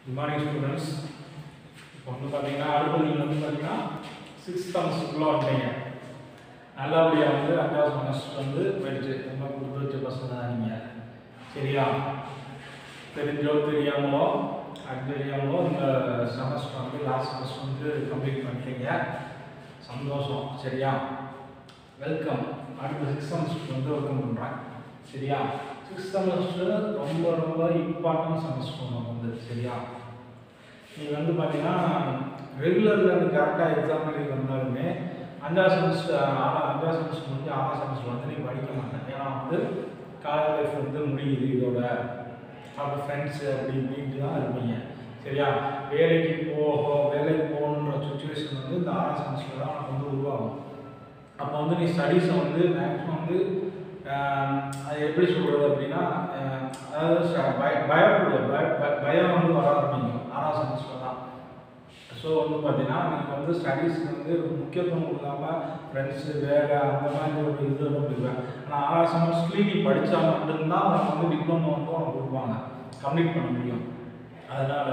good morning students இப்போ வந்து பார்த்தீங்கன்னா அடுத்த நீங்கள் வந்து பார்த்தீங்கன்னா சிக்ஸ்த் செமஸ்டருக்குள்ளே வந்தீங்க நல்லபடியாக வந்து அஞ்சாவது செமஸ்டர் வந்து போயிடுச்சு ரொம்ப கொடுத்து வச்ச பசங்க தான் நீங்கள் சரியா தெரிஞ்சோ தெரியாமலோ அது தெரியாமலோ இந்த செமஸ்டர் வந்து லாஸ்ட் செமஸ்டர் வந்து கம்ப்ளீட் பண்ணிட்டீங்க சந்தோஷம் சரியா வெல்கம் அடுத்த சிக்ஸ் செமஸ்டர் வந்து வெல்கம் பண்ணுறேன் சரியா சிக்ஸ் செமஸ்டர் ரொம்ப ரொம்ப இம்பார்ட்டன்ட் செமஸ்டர் நமக்கு வந்து சரியா நீ வந்து பார்த்தீங்கன்னா ரெகுலரில் வந்து கரெக்டாக எக்ஸாம் எழுதி வந்தாலுமே அஞ்சாவது செமஸ்டர் ஆறா அஞ்சாவது செமஸ்டர் வந்து ஆறாம் செமஸ்டர் வந்து நீ படிக்க மாட்டேன் ஏன்னா வந்து காலேஜ் லைஃப் வந்து முடியுது இதோட அப்போ ஃப்ரெண்ட்ஸு அப்படி இப்படின்ட்டு தான் இருப்பீங்க சரியா வேலைக்கு போக வேலைக்கு போகணுன்ற சுச்சுவேஷன் வந்து இந்த ஆறாம் செமஸ்டர் தான் உனக்கு வந்து உருவாகும் அப்போ வந்து நீ ஸ்டடீஸை வந்து மேக்ஸிமம் வந்து ஆஹ், அது எப்படி சொல்கிறது அப்படின்னா ஆஹ், அதாவது ச- பய பயப்படுவ பய பய- பயம் வந்து வர ஆரம்பிக்கும் ஆறாம் செமஸ்டர் தான் ஸோ வந்து பார்த்தீங்கன்னா நீங்கள் வந்து ஸ்டடீஸ்க்கு வந்து முக்கியத்துவம் கொடுக்காம ஃப்ரெண்ட்ஸு வேலை அந்த மாதிரி ஒரு இது போயிடுவேன் ஆனால் ஆறாம் செமஸ்டர்லேயும் நீ படித்தா மட்டும்தான் உனக்கு வந்து டிப்ளமோ வந்து உனக்கு கொடுப்பாங்க கம்ப்ளீட் பண்ண முடியும் அதனால்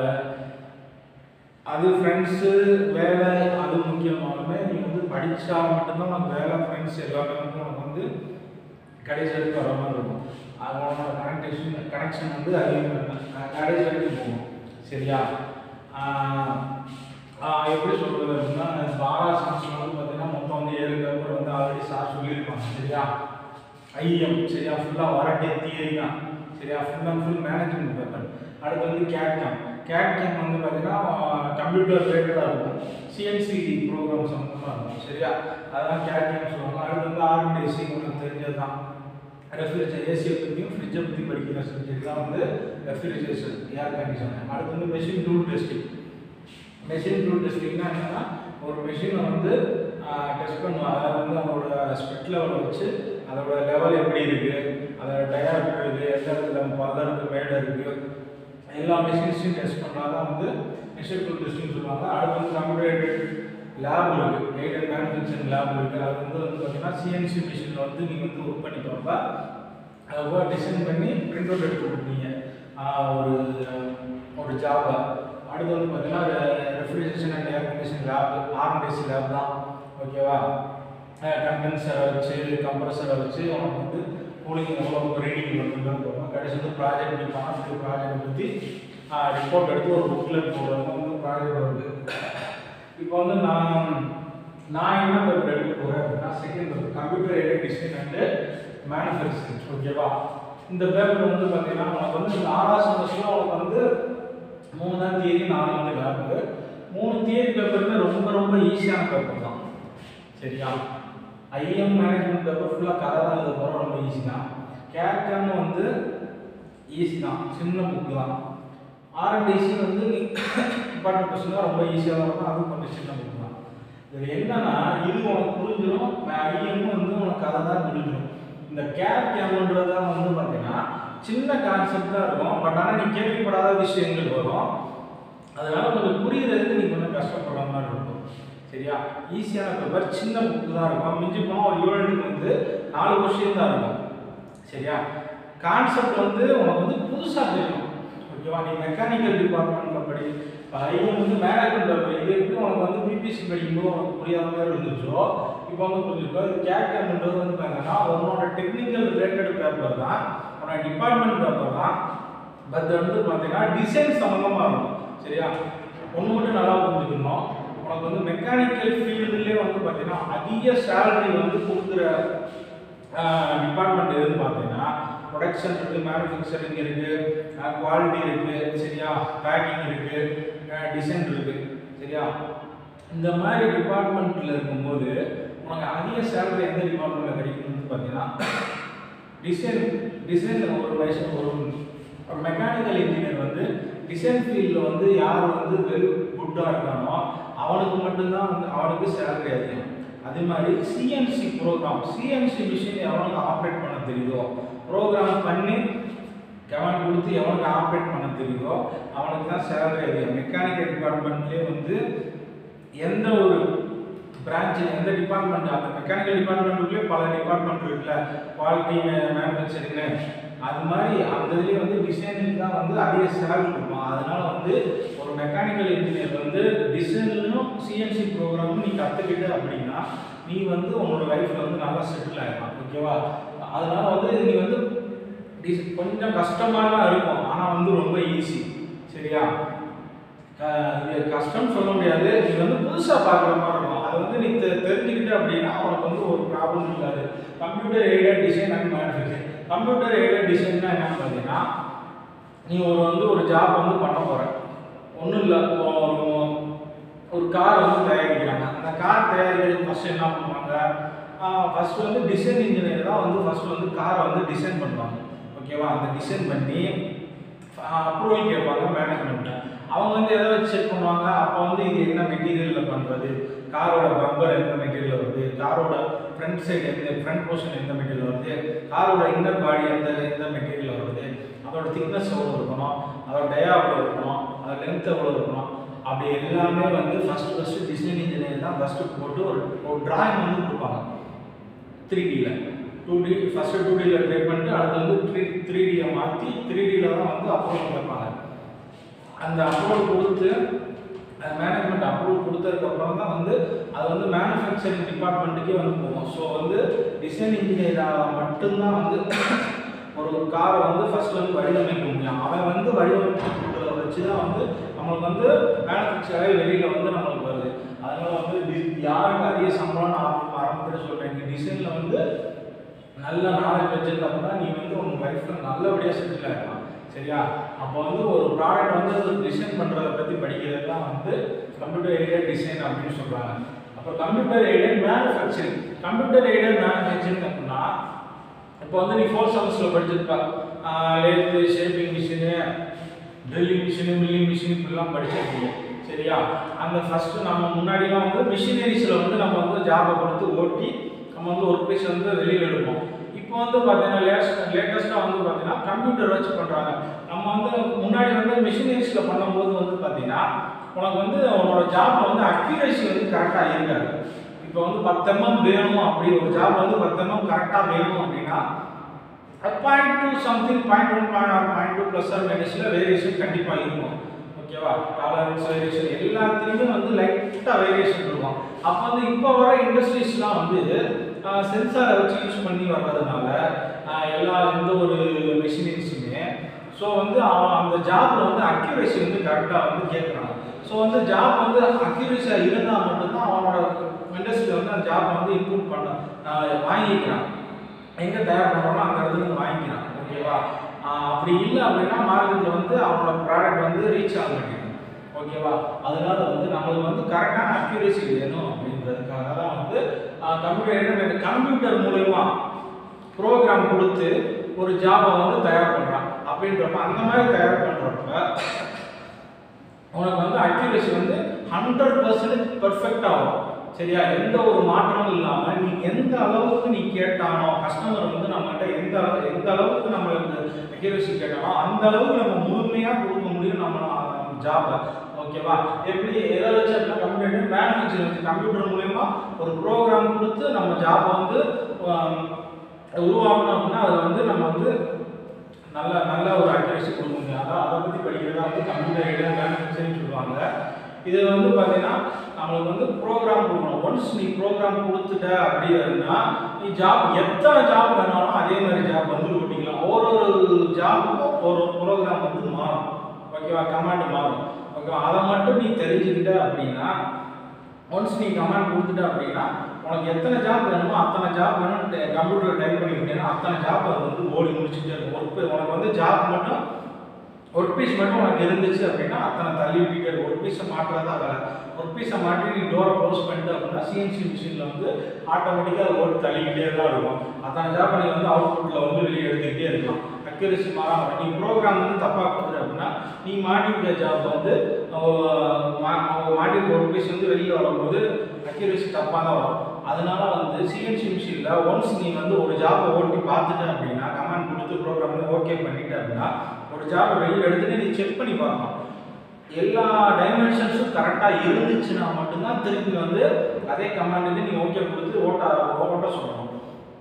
அது ஃப்ரெண்ட்ஸு வேலை அது முக்கியமானமே நீ வந்து படித்தா மட்டும்தான் உனக்கு வேலை ஃப்ரெண்ட்ஸ் எல்லாமே வந்து உனக்கு வந்து கடைசி வரைக்கும் வர மாதிரி இருக்கும் அதனோட கனெக்டேஷன் கனெக்ஷன் வந்து அதிகமாக இருக்கும் அஹ் கடைசி வரைக்கும் போகும் சரியா ஆஹ் ஆஹ் எப்படி சொல்கிறது அப்படின்னா இப்போ ஆறாம் செமஸ்டர் வந்து பார்த்தீங்கன்னா மொத்தம் வந்து ஏழு பேப்பர் வந்து ஆல்ரெடி சார் சொல்லியிருப்பாங்க சரியா ஐஎம் சரியா ஃபுல்லாக வரட்டே தியரி தான் சரியா full and full management paper அடுத்து வந்து கேட் கேம் கேட் கேம் வந்து பார்த்தீங்கன்னா கம்ப்யூட்டர் ரிலேட்டடாக இருக்கும் சிஎன்சி ப்ரோக்ராம் சம்மந்தமாக இருக்கும் சரியா அதெல்லாம் கேட் கேம் சொல்லுவாங்க அடுத்து வந்து ஆர்டிசி உங்களுக்கு தெரிஞ்சது தான் ரெஃப்ரிஜரேஷன் ஏசியை பற்றியும் ஃப்ரிட்ஜை பற்றி படிக்கிற சப்ஜெக்ட் தான் வந்து ரெஃப்ரிஜரேஷன் ஏர் கண்டிஷன் அடுத்து வந்து machine tool testing machine tool டெஸ்டிங்னா என்னன்னா ஒரு மெஷினை வந்து டெஸ்ட் பண்ணுவோம் அதாவது வந்து அதோட ஸ்பிட் லெவலை வச்சு அதோட லெவல் எப்படி இருக்கு அதோட டயாமீட்டர் இருக்கு எந்த இடத்துல பல்ல இருக்கு மேடை இருக்கு எல்லா மெஷின்ஸையும் டெஸ்ட் பண்ணால் தான் வந்து மெஷின் டூல் டெஸ்டிங் சொல்லுவாங்க அடுத்து வந்து கம்ப்யூட்டர் லேப் இருக்கு எய்டட் மேனுஃபேக்சரிங் லேப் இருக்கு அது வந்து வந்து பார்த்தீங்கன்னா சிஎன்சி மிஷினில் வந்து நீங்கள் வந்து ஒர்க் பண்ணி பார்ப்பா அதை டிசைன் பண்ணி பிரிண்ட் அவுட் எடுத்து கொடுப்பீங்க ஆஹ் ஒரு ஒரு ஜாபை அடுத்து வந்து பார்த்தீங்கன்னா refrigeration and air condition lab R N D C lab தான் ஓகேவா கண்டென்சரை வச்சு கம்ப்ரஸரை வச்சு உனக்கு வந்து கூலிங் எவ்வளோ ரீடிங் பண்ணுறது போகும் கடைசி வந்து ப்ராஜெக்ட் முடிப்பாங்க அந்த ப்ராஜெக்ட் பற்றி ரிப்போர்ட் எடுத்து ஒரு புக்லெட் போடுறது வந்து ப்ராஜெக்ட் வருது இப்போ வந்து நான் நான் என்ன பேப்பர் எடுக்க போகிறேன் அப்படின்னா second paper computer aided design and manufacturing ஓகேவா இந்த பேப்பர் வந்து பார்த்தீங்கன்னா உனக்கு வந்து இந்த ஆறாம் செமஸ்டரில் உனக்கு வந்து மூணு தான் தியரி நாலு வந்து லேபு மூணு தியரி பேப்பருமே ரொம்ப ரொம்ப ஈஸியான பேப்பர் தான் சரியா ஐஎம் மேனேஜ்மெண்ட் பேப்பர் ஃபுல்லாக கதை தான் எழுத போகிற ரொம்ப ஈஸி தான் கேட்காம வந்து ஈஸி தான் சின்ன புக்கு தான் ஆர்என்டிசி வந்து நீ இம்பார்ட்டன்ட் கொஸ்டின் தான் ரொம்ப ஈஸியாக தான் இருக்கும் அதுவும் கொஞ்சம் சின்ன புக்கு தான் இதில் என்னன்னா இது உனக்கு புரிஞ்சிடும் ஐஎம் வந்து உனக்கு கதை தான் புரிஞ்சிடும் இந்த கேப் கேம்ன்றது தான் வந்து பார்த்தீங்கன்னா சின்ன கான்செப்ட் தான் இருக்கும் பட் ஆனால் நீ கேள்விப்படாத விஷயங்கள் வரும் அதனால கொஞ்சம் புரியுறதுக்கு நீ கொஞ்சம் கஷ்டப்படுற மாதிரி இருக்கும் சரியா ஈஸியான பேப்பர் சின்ன புக்கு தான் இருக்கும் மிஞ்சி போனால் ஒரு யூனிட்டுக்கு வந்து நாலு கொஸ்டின் தான் இருக்கும் சரியா கான்செப்ட் வந்து உனக்கு வந்து புதுசாக தெரியும் ஓகேவா நீ மெக்கானிக்கல் டிபார்ட்மெண்ட்டில் படி இப்போ ஐஎம் வந்து மேனேஜ்மெண்ட் பேப்பர் இது எப்படி உனக்கு வந்து பிபிசி படிக்கும்போது உனக்கு புரியாத மாதிரி இருந்துச்சோ இப்போ வந்து புரிஞ்சுக்கோ இது கேட்கன்றது வந்து பார்த்தீங்கன்னா உன்னோட டெக்னிக்கல் ரிலேட்டட் பேப்பர் தான் உன்னோட டிபார்ட்மெண்ட் பேப்பர் தான் பட் வந்து பார்த்தீங்கன்னா டிசைன் சம்மந்தமாக இருக்கும் சரியா ஒன்று மட்டும் நல்லா புரிஞ்சுக்கணும் உனக்கு வந்து மெக்கானிக்கல் ஃபீல்டுலேயே வந்து பார்த்தீங்கன்னா அதிக சேலரி வந்து கொடுக்குற டிபார்ட்மெண்ட் எதுன்னு பார்த்தீங்கன்னா ப்ரொடக்ஷன் இருக்குது மேனுஃபேக்சரிங் இருக்குது குவாலிட்டி இருக்குது சரியா பேக்கிங் இருக்குது டிசைன் இருக்குது சரியா இந்த மாதிரி டிபார்ட்மெண்ட்டில் இருக்கும்போது உனக்கு அதிக சேலரி எந்த டிபார்ட்மெண்ட்டில் கிடைக்கும்னு பார்த்தீங்கன்னா டிசைன் டிசைன் ஒரு லைசன் ஒரு ஒரு மெக்கானிக்கல் இன்ஜினியர் வந்து டிசைன் ஃபீல்டில் வந்து யார் வந்து வெரி குட்டாக இருக்கானோ அவனுக்கு மட்டும்தான் வந்து அவனுக்கு சேலரி அதிகம் அதே மாதிரி சிஎன்சி ப்ரோக்ராம் சிஎன்சி மிஷின் எவனுக்கு ஆப்ரேட் பண்ண தெரியுதோ ப்ரோக்ராம் பண்ணி கவனம் கொடுத்து எவனுக்கு ஆப்ரேட் பண்ண தெரியுதோ அவனுக்கு தான் சேலரி அதிகம் மெக்கானிக்கல் டிபார்ட்மெண்ட்லேயே வந்து எந்த ஒரு பிரான்ச் எந்த டிபார்ட்மெண்ட் அந்த மெக்கானிக்கல் டிபார்ட்மெண்ட்டுக்குள்ளே பல டிபார்ட்மெண்ட் இருக்குல்ல குவாலிட்டி மேனுஃபேக்சரிங்னு அது மாதிரி அந்த இதுலேயே வந்து டிசைனிங் தான் வந்து அதிக சேலரி இருக்கும் அதனால வந்து ஒரு மெக்கானிக்கல் இன்ஜினியர் வந்து டிசைனும் சிஎன்சி ப்ரோக்ராமும் நீ கற்றுக்கிட்டு அப்படின்னா நீ வந்து உன்னோட லைஃப்பில் வந்து நல்லா செட்டில் ஆகிடலாம் ஓகேவா அதனால வந்து நீ வந்து dis- கொஞ்சம் கஷ்டமாக தான் இருக்கும் ஆனால் வந்து ரொம்ப ஈஸி சரியா க- இது கஷ்டம்னு சொல்ல முடியாது நீ வந்து புதுசாக பார்க்குற மாதிரி இருக்கும் அதை வந்து நீ தெ- தெரிஞ்சுக்கிட்ட அப்படின்னா உனக்கு வந்து ஒரு ப்ராப்ளம் இருக்காது computer aided design and manufacturing computer aided டிசைன்னா என்னன்னு பார்த்தீங்கன்னா நீ ஒரு வந்து ஒரு ஜாப் வந்து பண்ண போகிற ஒன்றும் இல்லை ஒரு ஒரு கார் வந்து தயாரிக்கிறாங்க அந்த கார் தயாரிக்கிறதுக்கு ஃபஸ்ட்டு என்ன பண்ணுவாங்க ஃபஸ்ட்டு வந்து டிசைன் இன்ஜினியர் தான் வந்து ஃபஸ்ட்டு வந்து காரை வந்து டிசைன் பண்ணுவாங்க ஓகேவா அந்த டிசைன் பண்ணி அப்ரூவல் கேட்பாங்க மேனேஜ்மெண்ட்டை அவங்க வந்து எதை வச்சு செக் பண்ணுவாங்க அப்போ வந்து இது என்ன மெட்டீரியலில் பண்ணுறது காரோட பம்பர் எந்த மெட்டீரியல் வருது காரோட ஃப்ரண்ட் சைடு எந்த ஃப்ரண்ட் போர்ஷன் எந்த மெட்டீரியல் வருது காரோட இன்னர் பாடி எந்த எந்த மெட்டீரியல் வருது அதோட திக்னஸ் எவ்வளோ இருக்கணும் அதோட டயா எவ்வளோ இருக்கணும் அதோட லென்த் எவ்வளோ இருக்கணும் அப்படி எல்லாமே வந்து ஃபஸ்ட்டு ஃபஸ்ட்டு டிசைன் இன்ஜினியர் தான் ஃபஸ்ட்டு போட்டு ஒரு ஒரு டிராயிங் வந்து கொடுப்பாங்க த்ரீ டியில் டூ டி ஃபஸ்ட்டு டூ டியில் ட்ரை பண்ணிட்டு அடுத்து வந்து த்ரீ த்ரீ டியை மாற்றி த்ரீ டியில் தான் வந்து அப்ரூவல் கேட்பாங்க அந்த அப்ரூவல் கொடுத்து மேனேஜ்மெண்ட் அப்ரூவல் கொடுத்ததுக்கப்புறம் தான் வந்து அது வந்து மேனுஃபேக்சரிங் டிபார்ட்மெண்ட்டுக்கே வந்து போகும் ஸோ வந்து டிசைன் இன்ஜினியராக மட்டும்தான் வந்து ஒரு காரை வந்து ஃபர்ஸ்ட் வந்து வடிவமைக்க முடியும் அவன் வந்து வடிவமைக்கிறத வச்சு தான் வந்து நம்மளுக்கு வந்து மேனுஃபேக்சராகி வெளியில் வந்து நம்மளுக்கு வருது அதனால வந்து டி- யாருக்கு அதிக சம்பளம் நான் ஆரம்பத்தில் சொல்கிறேன் நீ டிசைனில் வந்து நல்ல நாலேஜ் வச்சிருந்தா நீ வந்து உன் லைஃப்பில் நல்லபடியாக செட்டில் ஆகலாம் சரியா அப்போ வந்து ஒரு ப்ராடக்ட் வந்து டிசைன் பண்ணுறத பற்றி படிக்கிறது தான் வந்து கம்ப்யூட்டர் எய்டட் டிசைன் அப்படின்னு சொல்கிறாங்க அப்போ computer aided manufacturing computer aided manufacturing அப்படின்னா இப்போ வந்து நீ ஃபோர்த் செமஸ்டரில் படிச்சிருப்ப lathe shaping machine drilling machine milling machine இப்படிலாம் படிச்சிருக்கீங்க சரியா அந்த ஃபஸ்ட்டு நம்ம முன்னாடிலாம் வந்து மிஷினரிஸில் வந்து நம்ம வந்து ஜாபை கொடுத்து ஓட்டி நம்ம வந்து ஒர்க் பிளேஸ் வந்து வெளியில் எடுப்போம் இப்போ வந்து பார்த்தீங்கன்னா லேட்டஸ்ட் லேட்டஸ்ட்டாக வந்து பார்த்தீங்கன்னா கம்ப்யூட்டர் வச்சு பண்ணுறாங்க நம்ம வந்து முன்னாடி வந்து மிஷினரிஸில் பண்ணும்போது வந்து பார்த்தீங்கன்னா உனக்கு வந்து உன்னோட ஜாப் வந்து அக்யூரேசி வந்து கரெக்டாக இருக்காது இப்போ வந்து பத்து எம்எம் வேணும் அப்படி ஒரு ஜாப் வந்து பத்து எம்எம் கரெக்டாக வேணும் அப்படின்னா point two something point one point or point two plus or மைனஸில் வேரியேஷன் கண்டிப்பாக இருக்கும் ஓகேவா டாலரன்ஸ் வேரியேஷன் எல்லாத்துலேயுமே வந்து லைட்டாக வேரியேஷன் இருக்கும் அப்போ வந்து இப்போ வர இண்டஸ்ட்ரீஸ்லாம் வந்து சென்சாரை வச்சு யூஸ் பண்ணி வர்றதுனால ஆஹ், எல்லா எந்த ஒரு மிஷினரிஸுமே ஸோ வந்து அவன் அந்த ஜாப்ல வந்து அக்யூரேசி வந்து கரெக்டாக வந்து கேட்குறாங்க ஸோ வந்து ஜாப் வந்து அக்யூரேசியாக இருந்தால் மட்டும்தான் அவனோட இண்டஸ்ட்ரியில் வந்து அந்த ஜாப் வந்து இம்ப்ரூவ் பண்ண ஆஹ், வாங்கிக்கிறான் எங்கே தயார் பண்ணுறோமோ அந்த இடத்துல இருந்து வாங்கிக்கிறான் ஓகேவா ஆஹ் அப்படி இல்லை அப்படின்னா மார்க்கெட்டில் வந்து அவனோட ப்ராடக்ட் வந்து ரீச் ஆக மாட்டேங்குது ஓகேவா அதனால வந்து நம்மளுக்கு வந்து கரெக்டான அக்யூரேசி வேணும் அப்படின்றதுக்காக தான் வந்து கம்ப்யூட்டர் என்ன கம்ப்யூட்டர் மூலயமா ப்ரோக்ராம் கொடுத்து ஒரு ஜாபை வந்து தயார் பண்ணுறான் அப்படின்றப்ப அந்த மாதிரி தயார் பண்ணுறப்ப உனக்கு வந்து அக்யூரேசி வந்து ஹண்ட்ரட் பர்சன்டேஜ் பர்ஃபெக்டாக வரும் சரியா எந்த ஒரு மாற்றமும் இல்லாமல் நீ எந்த அளவுக்கு நீ கேட்டானோ கஸ்டமர் வந்து நம்மகிட்ட எந்த அளவு எந்த அளவுக்கு நம்மளுக்கு அக்யூரேசி கேட்டானோ அந்த அளவுக்கு நம்ம முழுமையாக கொடுக்க முடியும் நம்ம ஜாபை ஓகேவா எப்படி எதை வச்சு அப்படின்னா கம்ப்யூட்டர் மேனுஃபேக்சரிங் வச்சு கம்ப்யூட்டர் மூலயமா ஒரு ப்ரோக்ராம் கொடுத்து நம்ம ஜாபை வந்து ஆம், உருவாக்கணும் அப்படின்னா அதில் வந்து நம்ம வந்து நல்ல நல்ல ஒரு அக்யூரேசி கொடுக்க முடியும் அதான் அதை பற்றி படிக்கிறதா வந்து கம்ப்யூட்டர் எய்டட் மேனுஃபேக்சரிங் சொல்லுவாங்க இது வந்து பார்த்தீங்கன்னா நம்மளுக்கு வந்து ப்ரோக்ராம் கொடுக்கணும் ஒன்ஸ் நீ ப்ரோக்ராம் கொடுத்துட்ட அப்படின்னா நீ ஜாப் எத்தனை ஜாப் வேணாலும் அதே மாதிரி ஜாப் வந்து ஓட்டிக்கலாம் ஒரு ஒரு ஜாபுக்கும் ஒரு ப்ரோக்ராம் வந்து மாறும் ஓகேவா கமாண்ட் மாறும் ஓகேவா அதை மட்டும் நீ தெரிஞ்சுக்கிட்ட அப்படின்னா ஒன்ஸ் நீ கமாண்ட் கொடுத்துட்ட அப்படின்னா உனக்கு எத்தனை ஜாப் வேணுமோ அத்தனை ஜாப் வேணும் கம்ப்யூட்டர் டைப் பண்ணிக்கிட்டேன்னா அத்தனை ஜாப் அது வந்து ஓடி முடிச்சுட்டே இருக்கும் ஒர்க் உனக்கு வந்து ஜாப் மட்டும் ஒர்க் பீஸ் மட்டும் உனக்கு இருந்துச்சு அப்படின்னா அத்தனை தள்ளி விட்டுட்டு ஒர்க் பீஸை மாட்டுறதா வேலை ஒர்க் பீஸை மாட்டி நீ டோரை க்ளோஸ் பண்ணிட்டு அப்படின்னா சிஎன்சி மிஷினில் வந்து ஆட்டோமேட்டிக்காக அது ஓட்டு தள்ளிக்கிட்டே தான் இருக்கும் அத்தனை ஜாப் நீ வந்து அவுட்புட்டில் வந்து வெளியே எடுத்துக்கிட்டே இருக்கலாம் அக்யூரேசி மாறாம நீ ப்ரோக்ராம் வந்து தப்பாக கொடுத்துட்ட அப்படின்னா நீ மாட்டிக்கிட்ட ஜாப் வந்து அஹ், மா- அவங்க மாட்டிக்கிட்ட ஒர்க் பீஸ் வந்து வெளியில் வரும்போது அக்யூரேசி தப்பாக தான் வரும் அதனால வந்து சிஎன்சி மிஷினில் ஒன்ஸ் நீ வந்து ஒரு ஜாப்பை ஓட்டி பார்த்துட்ட அப்படின்னா கமாண்ட் கொடுத்து ப்ரோக்ராம் வந்து ஓகே பண்ணிட்ட அப்படின்னா ஒரு ஜாப்பை வெளியில் எடுத்துட்டு நீ செக் பண்ணி பார்க்கணும் எல்லா டைமென்ஷன்ஸும் கரெக்டாக இருந்துச்சுன்னா மட்டும்தான் திருப்பி வந்து அதே கமாண்டுக்கு நீ ஓகே கொடுத்து ஓட்ட ஓட்ட சொல்லணும்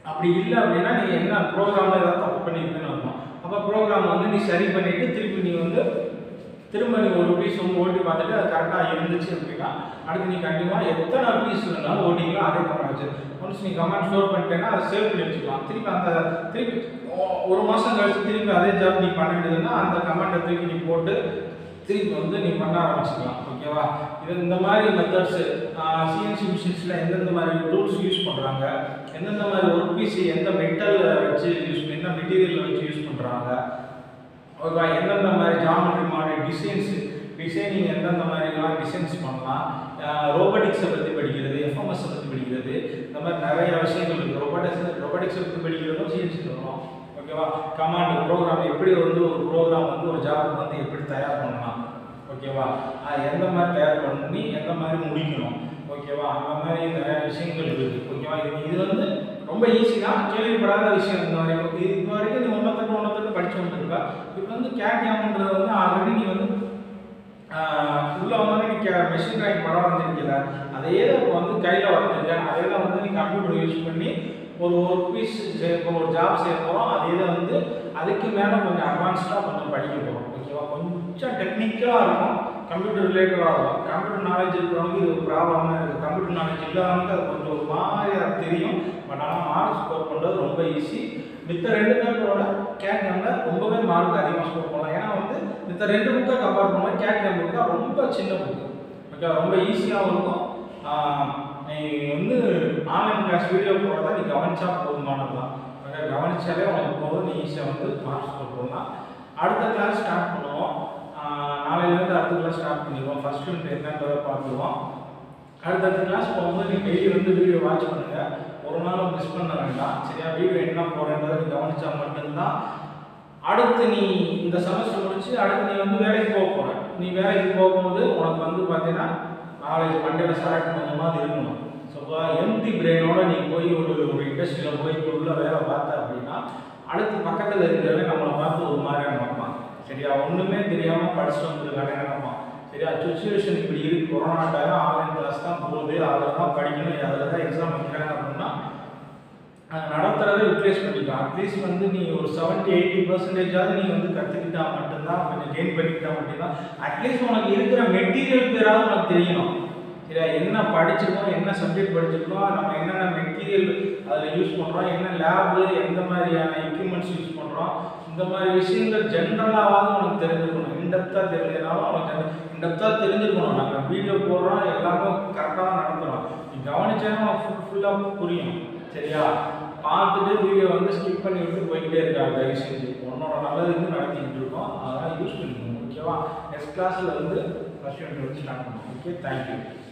அப்படி இல்லை அப்படின்னா நீ என்ன ப்ரோக்ராமில் ஏதாவது தப்பு பண்ணியிருக்குன்னு அர்த்தம் அப்போ ப்ரோக்ராம் வந்து நீ சரி பண்ணிட்டு திருப்பி நீ வந்து திரும்ப நீ ஒரு பீஸ் வந்து ஓட்டி பார்த்துட்டு அது கரெக்டாக இருந்துச்சு அப்படின்னா அடுத்து நீ கண்டிப்பாக எத்தனை பீஸ் இருந்தாலும் ஓட்டிக்கலாம் அதே கமெண்ட் வச்சு ஒன்ஸ் நீ கமெண்ட் ஸ்டோர் பண்ணிட்டேன்னா அதை சேவ் பண்ணி வச்சுக்கலாம் திருப்பி அந்த திருப்பி ஒ- ஒரு மாதம் கழிச்சு திருப்பி அதே ஜாப் நீ பண்ணிட்டுதுன்னா அந்த கமெண்ட்டை திருப்பி நீ போட்டு திருப்பி வந்து நீ பண்ண ஆரம்பிச்சுக்கலாம் ஓகேவா இது இந்த மாதிரி மெத்தட்ஸு சிஎன்சி மிஷின்ஸில் எந்தெந்த மாதிரி டூல்ஸ் யூஸ் பண்ணுறாங்க எந்தெந்த மாதிரி ஒர்க் பீஸ் எந்த மெட்டலில் வச்சு யூஸ் என்ன மெட்டீரியலில் வச்சு யூஸ் பண்ணுறாங்க ஓகேவா எந்தெந்த மாதிரி ஜாமெட்ரி மாடல் டிசைன்ஸ் டிசைனிங் எந்தெந்த மாதிரிலாம் டிசைன்ஸ் பண்ணலாம் ரோபோட்டிக்ஸை பற்றி படிக்கிறது எஃப்எம்எஸை பற்றி படிக்கிறது இந்த மாதிரி நிறைய விஷயங்கள் இருக்குது ரோபோட்டிக்ஸ் ரோபோட்டிக்ஸை பற்றி படிக்கிறதும் சிஎன்சி வரும் ஓகேவா கமாண்ட் ப்ரோக்ராம் எப்படி வந்து ஒரு ப்ரோக்ராம் வந்து ஒரு ஜாபுக்கு வந்து எப்படி தயார் பண்ணலாம் ஓகேவா அது எந்த மாதிரி தயார் பண்ணி எந்த மாதிரி முடிக்கணும் ஓகேவா அந்த மாதிரி நிறைய விஷயங்கள் இருக்குது ஓகேவா இது இது வந்து ரொம்ப ஈஸி தான் கேள்விப்படாத விஷயம் இந்த வரைக்கும் இது இது வரைக்கும் நீ ஒன்றத்துக்கு ஒன்றத்துக்கு படிச்சு வந்துருக்கா இப்போ வந்து கேட்காமன்றது வந்து ஆல்ரெடி நீ வந்து ஆஹ், உள்ள வந்து நீ கே மெஷின் ட்ராயிங் படம் வந்திருக்கல அதே தான் இப்போ வந்து கையில் வரைஞ்சிருக்க அதே தான் வந்து நீ கம்ப்யூட்டர் யூஸ் பண்ணி ஒரு ஒரு பீஸ் இப்போ ஒரு ஜாப் செய்ய போகிறோம் அதே தான் வந்து அதுக்கு மேலே கொஞ்சம் அட்வான்ஸ்டாக கொஞ்சம் படிக்க போகிறோம் ஓகேவா கொஞ்சம் டெக்னிக்கலாக இருக்கும் கம்ப்யூட்டர் ரிலேட்டடாக இருக்கும் கம்ப்யூட்டர் நாலேஜ் இருக்கிறவங்க இது ஒரு ப்ராப்ளமாக இருக்குது கம்ப்யூட்டர் நாலேஜ் இல்லாதவங்க அது கொஞ்சம் ஒரு மாதிரியாக தெரியும் பட் ஆனால் மார்க் ஸ்கோர் பண்ணுறது ரொம்ப ஈஸி மித்த ரெண்டு பேப்பரோட கேட் கேமில் ரொம்பவே மார்க் அதிகமாக ஸ்கோர் பண்ணலாம் ஏன்னா வந்து மித்த ரெண்டு புக்கை கம்பேர் பண்ணும்போது கேட் கேம் புக்கு தான் ரொம்ப சின்ன புக்கு ஓகே ரொம்ப ஈஸியாகவும் இருக்கும் ஆஹ் நீ வந்து ஆன்லைன் கிளாஸ் வீடியோ போடுறத நீ கவனிச்சா போதுமானது தான் ஓகே கவனிச்சாலே உனக்கு போதும் நீ ஈஸியாக வந்து மார்க் ஸ்கோர் பண்ணலாம் அடுத்த கிளாஸ் ஸ்டார்ட் பண்ணுவோம் ஆஹ் நாளையிலேருந்து அடுத்த கிளாஸ் ஸ்டார்ட் பண்ணிடுவோம் ஃபர்ஸ்ட் யூனிட் என்னன்றதை பார்த்துருவோம் அடுத்தடுத்த கிளாஸ் போகும்போது நீ டெய்லி வந்து வீடியோ வாட்ச் பண்ணுங்க ஒரு நாளும் மிஸ் பண்ண வேண்டாம் சரியா வீடியோ என்ன போகிறேன்றதை நீ கவனிச்சா மட்டும்தான் அடுத்து நீ இந்த செமஸ்டர் முடிச்சு அடுத்து நீ வந்து வேலைக்கு போக போற நீ வேலைக்கு போகும்போது உனக்கு வந்து பார்த்தீங்கன்னா நாலேஜ் மண்டேல ஸ்டார்ட் கொஞ்சமாவது இருக்கணும் ஸோ எம்டி பிரெயினோட நீ போய் ஒரு ஒரு இண்டஸ்ட்ரியில் போய் உள்ள வேலை பார்த்த அப்படின்னா அடுத்து பக்கத்தில் இருக்கிறவங்க நம்மளை பார்த்து ஒரு மாதிரியா நினைப்பான் சரியா ஒன்றுமே தெரியாமல் படிச்சுட்டு வந்துருக்கானே நினைப்பான் சரியா சுச்சுவேஷன் இப்படி இருக்கு கொரோனா டைம் ஆன்லைன் கிளாஸ் தான் போகுது அதில் தான் படிக்கணும் அதில் தான் எக்ஸாம் வைக்கிறாங்க அப்படின்னா அஹ் நடத்துறதை யூட்டிலைஸ் பண்ணிக்கலாம் அட்லீஸ்ட் வந்து நீ ஒரு செவன்ட்டி எயிட்டி பர்சன்டேஜாவது நீ வந்து கற்றுக்கிட்டா மட்டும்தான் கொஞ்சம் கெயின் பண்ணிக்கிட்டா மட்டும்தான் அட்லீஸ்ட் உனக்கு இருக்கிற மெட்டீரியல் பேராவது உனக்கு தெரியணும் சரியா என்ன படிச்சிருக்கோம் என்ன சப்ஜெக்ட் படிச்சிருக்கோம் நம்ம என்னென்ன மெட்டீரியல் அதில் யூஸ் பண்ணுறோம் என்ன லேபு எந்த மாதிரியான எக்யூப்மெண்ட்ஸ் யூஸ் பண்ணுறோம் இந்த மாதிரி விஷயங்கள் ஜென்ரலாவது உனக்கு தெரிஞ்சிருக்கணும் இன்டெப்த்தாக தெரியலனாலும் உனக்கு இன்டெப்த்தாக தெரிஞ்சிருக்கணும் நாங்கள் வீடியோ போடுறோம் எல்லாமே கரெக்டாக நடத்துகிறோம் நீ கவனிச்சாலும் உனக்கு ஃபுல் ஃபுல்லாக புரியும் சரியா பார்த்துட்டு வீடியோ வந்து ஸ்கிப் பண்ணி விட்டு போய்கிட்டே இருக்காங்க தயவு செஞ்சு உன்னோட நல்லதுக்கு நடத்திக்கிட்டு இருக்கோம் அதெல்லாம் யூஸ் பண்ணிக்கணும் ஓகேவா நெக்ஸ்ட் கிளாஸில் வந்து ஃபர்ஸ்ட் யூனிட் வந்து ஸ்டார்ட் பண்ணுவோம் ஓகே தேங்க்யூ